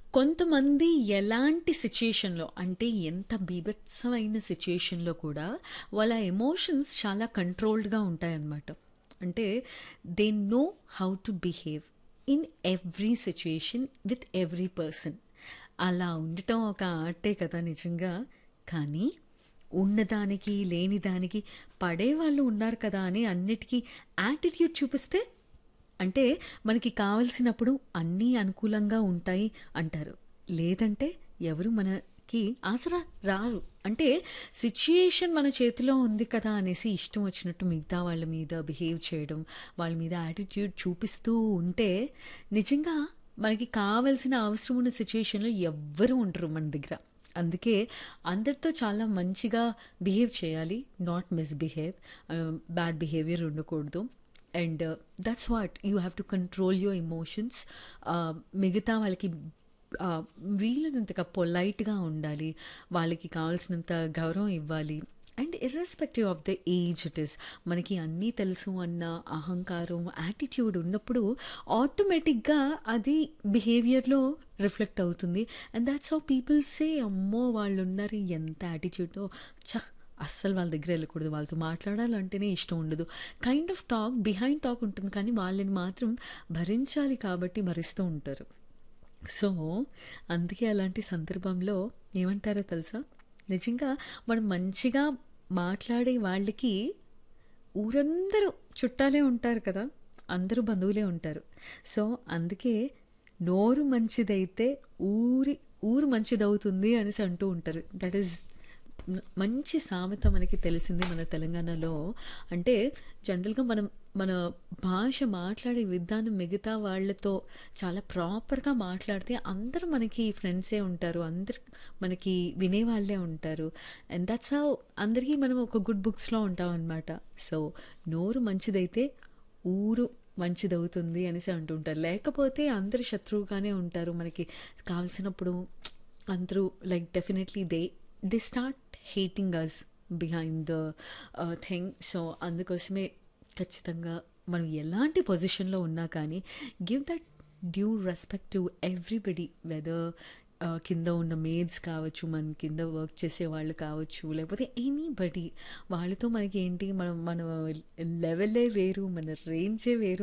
కొంతమంది ఎలాంటి సిచ్యుయేషన్‌లో అంటే ఎంత బీభత్సమైన సిచ్యుయేషన్‌లో కూడా వాళ్ళ ఎమోషన్స్ చాలా కంట్రోల్డ్‌గా ఉంటాయన్నమాట. అంటే they know how to behave in every situation with every person. అలా ఉండటం ఒక ఆర్టే కదా నిజంగా. కానీ ఉన్నదానికి, లేనిదానికి పడేవాళ్ళు ఉన్నారు కదా అని అన్నిటికి యాటిట్యూడ్ చూపిస్తే అంటే మనకి కావాల్సినప్పుడు అన్నీ అనుకూలంగా ఉంటాయి అంటారు. లేదంటే ఎవరు మనకి ఆసరా రారు. అంటే సిచ్యుయేషన్ మన చేతిలో ఉంది కదా అనేసి ఇష్టం వచ్చినట్టు మిగతా వాళ్ళ మీద బిహేవ్ చేయడం, వాళ్ళ మీద యాటిట్యూడ్ చూపిస్తూ ఉంటే నిజంగా మనకి కావాల్సిన అవసరం ఉన్న సిచ్యుయేషన్‌లో ఎవ్వరు ఉండరు మన దగ్గర. అందుకే అందరితో చాలా మంచిగా బిహేవ్ చేయాలి. Not misbehave. Ah, bad behaviour ఉండకూడదు. And that's what you have to control your emotions. ఆహ్, మిగతా వాళ్ళకి ఆహ్, వీలైనంతగా పొలైట్‌గా ఉండాలి. వాళ్ళకి కావాల్సినంత గౌరవం ఇవ్వాలి. And irrespective of the age it is. మనకి అన్నీ తెలుసు అన్న అహంకారం, యాటిట్యూడ్ ఉన్నప్పుడు ఆటోమేటిక్‌గా అది బిహేవియర్‌లో రిఫ్లెక్ట్ అవుతుంది. And that's how people say అమ్మో! వాళ్ళున్నారు ఎంత యాటిట్యూడో ఛ! అస్సలు వాళ్ళ దగ్గర వెళ్ళకూడదు. వాళ్ళతో మాట్లాడాలంటేనే ఇష్టం ఉండదు. Kind of talk behind talk ఉంటుంది. కానీ వాళ్ళని మాత్రం భరించాలి కాబట్టి భరిస్తూ ఉంటారు. సో, అందుకే అలాంటి సందర్భంలో ఏమంటారో తెలుసా? నిజంగా మనం మంచిగా మాట్లాడే వాళ్ళకి ఊరందరూ చుట్టాలే ఉంటారు కదా! అందరూ బంధువులే ఉంటారు. సో, అందుకే నోరు మంచిదైతే ఊరి ఊరు మంచిదవుతుంది అనేసి అంటూ ఉంటారు. దట్ ఈస్ న మంచి సామెత మనకి తెలిసింది మన తెలంగాణలో. అంటే జనరల్‌గా మనం మన భాష మాట్లాడే విధానం మిగతా వాళ్ళతో చాలా ప్రాపర్‌గా మాట్లాడితే అందరూ మనకి ఫ్రెండ్సే ఉంటారు. అందరూ మనకి వినేవాళ్ళే ఉంటారు. అండ్ దట్స్ హౌ అందరికీ మనం ఒక గుడ్ బుక్స్‌లో ఉంటామనమాట. సో, నోరు మంచిదైతే ఊరు మంచిదవుతుంది అనేసి అంటూ ఉంటారు. లేకపోతే అందరూ శత్రువుగానే ఉంటారు. మనకి కావాల్సినప్పుడు అందరూ like definitely they they start hating us behind the ah, thing. So, అందుకోసమే ఖచ్చితంగా మనం ఎలాంటి పొజిషన్‌లో ఉన్నా కానీ give that due respect to everybody. Whether ah, కింద ఉన్న మేడ్స్ కావచ్చు, మన కింద వర్క్ చేసేవాళ్ళు కావచ్చు, లేకపోతే ఎనీబడీ వాళ్ళతో మనకి ఏంటి మనం మన లెవెలే వేరు. మన రేంజే వేరు.